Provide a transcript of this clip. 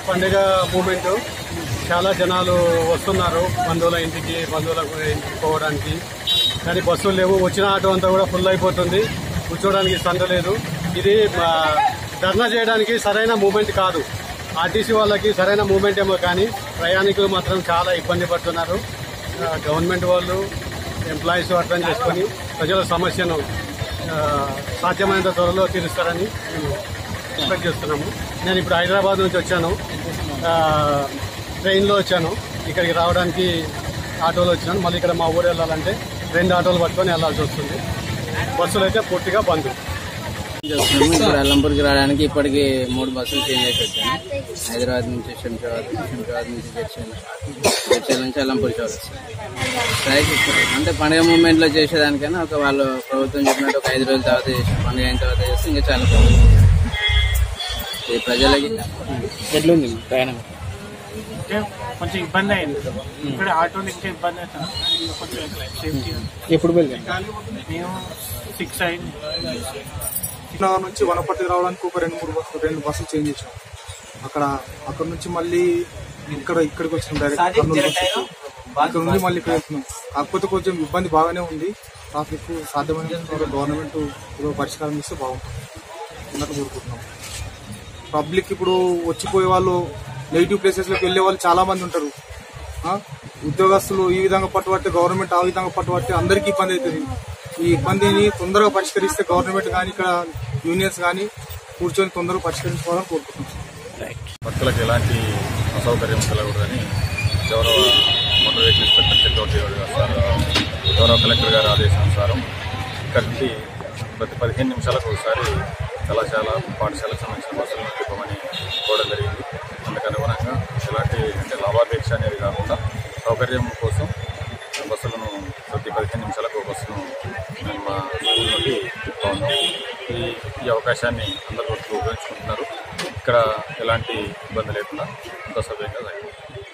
పండుగ మూమెంట్ చాలా జనాలు వస్తున్నారు బంధువుల ఇంటికి బంధువుల ఇంటికి పోవడానికి కానీ బస్సులు లేవు వచ్చిన ఆటో అంతా కూడా ఫుల్ అయిపోతుంది కూర్చోవడానికి సంద లేదు ఇది ఆ, ధర్నా చేయడానికి సరైన మూమెంట్ కాదు ఆర్టీసీ వాళ్ళకి సరైన మూమెంట్ ఏమో కానీ ప్రయాణికులు మాత్రం చాలా ఇబ్బంది పడుతున్నారు ఆ, గవర్నమెంట్ వాళ్ళు ఎంప్లాయీస్ అర్థం చేసుకొని ప్రజల సమస్యను ఆ, సాధ్యమైనంత త్వరలో తీరుస్తారని మేము ఎక్స్పెక్ట్ చేస్తున్నాము నేను ఇప్పుడు హైదరాబాద్ నుంచి వచ్చాను ఆ, ట్రైన్లో వచ్చాను ఇక్కడికి రావడానికి ఆటోలో వచ్చినాను మళ్ళీ ఇక్కడ మా ఊరు వెళ్ళాలంటే రెండు ఆటోలు పట్టుకొని వెళ్ళాల్సి వస్తుంది బస్సులు అయితే పూర్తిగా బంద్ చేస్తున్నాము ఇప్పుడు అల్లంపూర్కి రావడానికి ఇప్పటికి మూడు బస్సులు చేంజ్ చేసి వచ్చాను హైదరాబాద్ నుంచి శంషాబాద్ శంషాబాద్ నుంచి జడ్చల్ జడ్చల్ నుంచి అల్లంపూర్ చౌరస్ స్ట్రైక్ అంటే పండుగ మూమెంట్ లో చేసేదానికైనా ఒక వాళ్ళు ప్రభుత్వం చెప్పినట్టు ఒక ఐదు రోజుల తర్వాత చేసిన పండుగ అయిన తర్వాత చేస్తే ఇంకా చాలా బాగుంది ఇది ప్రజలకి ఎట్లుంది ప్రయాణం అంటే కొంచెం ఇబ్బంది అయింది ఇక్కడ ఆటోలు ఇంకా ఇబ్బంది అవుతుంది ఇంకా కొంచెం సేఫ్టీ ఎప్పుడు వెళ్ళాను మేము సిక్స్ అయింది నగర్ నుంచి వనపర్తికి రావడానికి ఒక రెండు మూడు బస్సులు రెండు బస్సులు చేంజ్ చేసాం అక్కడ అక్కడ నుంచి మళ్ళీ ఇక్కడ ఇక్కడికి వచ్చినాం డైరెక్ట్ కర్నూలు బస్సు. ఇక్కడ నుండి మళ్ళీ ఇక్కడ వెళ్తున్నాం కాకపోతే కొంచెం ఇబ్బంది బాగానే ఉంది ట్రాఫిక్ సాధ్యమైన గవర్నమెంట్ ఏదో పరిష్కారం ఇస్తే బాగుంటుంది అన్నట్టు కోరుకుంటున్నాం పబ్లిక్ ఇప్పుడు వచ్చిపోయే వాళ్ళు నెగిటివ్ ప్లేసెస్లోకి వెళ్ళే వాళ్ళు చాలా మంది ఉంటారు ఆ? ఉద్యోగస్తులు ఈ విధంగా పట్టుబట్టి గవర్నమెంట్ ఆ విధంగా పట్టుబట్టి అందరికీ ఇబ్బంది అవుతుంది ఈ ఇబ్బందిని తొందరగా పరిష్కరిస్తే గవర్నమెంట్ కానీ ఇక్కడ యూనియన్స్ కానీ కూర్చొని తొందరగా పరిష్కరించుకోవాలని కోరుకుంటున్నాం భక్తులకు ఎలాంటి అసౌకర్యం కలగకూడదని గౌరవ మోటార్ వెహికల్ ఇన్స్పెక్టర్ చక్రవర్తి గారు సార్ గౌరవ కలెక్టర్ గారి ఆదేశానుసారం ఇక్కడి నుండి ప్రతి పదిహేను నిమిషాలకు ఒకసారి కళాశాల పాఠశాలకు సంబంధించిన బస్సులను తిప్పమని కోవడం జరిగింది అందుకు అనుగుణంగా ఎలాంటి అంటే లాభాపేక్ష అనేది కాకుండా సౌకర్యం కోసం బస్సులను ప్రతి పదిహేను నిమిషాలకు ఒక బస్సును మేము మా స్కూల్ నుండి తిప్పుతా ఉన్నాం ఈ ఈ అవకాశాన్ని అందరూ ఉపయోగించుకుంటున్నారు ఇక్కడ ఎలాంటి ఇబ్బంది లేకుండా అంత సవ్యంగా జరిగింది